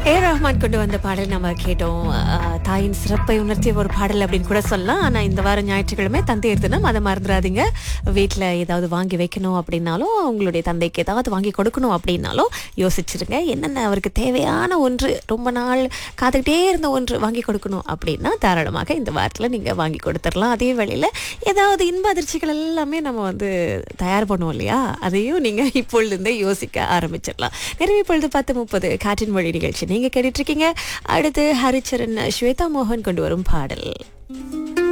ஏ ரஹ்மான் கொண்டு வந்த பாடல் நம்ம கேட்டோம் அஹ், தாயின் சிறப்பை உணர்த்திய ஒரு பாடல் அப்படின்னு கூட சொல்லலாம் ஆனா இந்த வாரம் ஞாயிற்றுக்கிழமை தந்தையர் தினம் அதை மறந்துடாதீங்க வீட்டில் ஏதாவது வாங்கி வைக்கணும் அப்படின்னாலும் உங்களுடைய தந்தைக்கு ஏதாவது வாங்கி கொடுக்கணும் அப்படின்னாலும் யோசிச்சிருங்க என்னென்ன அவருக்கு தேவையான ஒன்று ரொம்ப நாள் காத்துக்கிட்டே இருந்த ஒன்று வாங்கி கொடுக்கணும் அப்படின்னா தாராளமாக இந்த வாரத்தில் நீங்கள் வாங்கி கொடுத்துடலாம் அதே வேளையில் ஏதாவது இன்ப அதிர்ச்சிகள் எல்லாமே நம்ம வந்து தயார் பண்ணுவோம் இல்லையா அதையும் நீங்கள் இப்பொழுதுந்தே யோசிக்க ஆரம்பிச்சிடலாம் நிறைய இப்பொழுது பத்து முப்பது காற்றின் மொழி நிகழ்ச்சி நீங்கள் கேட்டுட்டு இருக்கீங்க அடுத்து ஹரிச்சரன் ஸ்வேதா மோகன் கொண்டு வரும் பாடல்